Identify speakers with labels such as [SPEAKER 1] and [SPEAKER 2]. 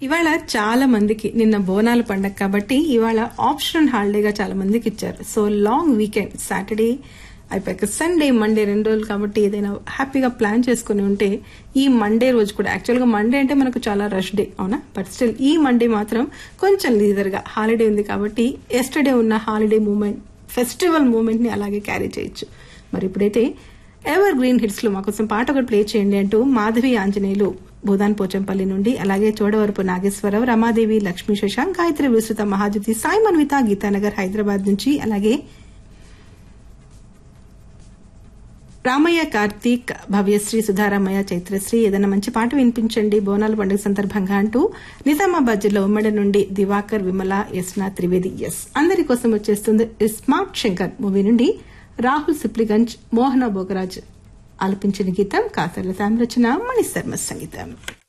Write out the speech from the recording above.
[SPEAKER 1] ఇవాళ చాలా మందికి నిన్న బోనాల పండగ కాబట్టి ఇవాళ ఆప్షనల్ హాలిడేగా చాలా మందికి ఇచ్చారు సో లాంగ్ వీకెండ్ సాటర్డే అయిపోయాక సండే మండే రెండు రోజులు కాబట్టి ఏదైనా హ్యాపీగా ప్లాన్ చేసుకుని ఉంటే ఈ మండే రోజు కూడా యాక్చువల్గా మండే అంటే మనకు చాలా రష్ డే అవునా బట్ స్టిల్ ఈ మండే మాత్రం కొంచెం లీజర్గా హాలిడే ఉంది కాబట్టి ఎస్టర్డే ఉన్న హాలిడే మూమెంట్ ఫెస్టివల్ మూమెంట్ ని అలాగే క్యారీ చేయొచ్చు మరి ఇప్పుడైతే ఎవర్ గ్రీన్ హిట్స్ లో మాకోసం పాట ఒకటి ప్లే చేయండి అంటూ మాధవి ఆంజనేయులు భూదాన్ పోచంపల్లి నుండి అలాగే చోడవరపు నాగేశ్వరరావు రమాదేవి లక్ష్మీ శశాంక్ గాయత్రి విస్తృత మహాజ్యోతి సాయి మన్విత గీతానగర్ హైదరాబాద్ నుంచి అలాగే రామయ్య కార్తీక్ భవ్యశ్రీ సుధారామయ్య చైత్రశ్రీ ఏదైనా మంచి పాట వినిపించండి బోనాల పండుగ సందర్భంగా అంటూ నిజామాబాద్ జిల్లా ఉమ్మడి నుండి దివాకర్ విమల యస్నా త్రివేది ఎస్ అందరి కోసం వచ్చేస్తుంది స్మార్ట్ శంకర్ మూవీ నుండి రాహుల్ సిప్లిగంజ్ మోహన భోగరాజ్ ఆలపించిన గీతం కాసర్ల సామ్రచన మణిశర్మ సంగీతం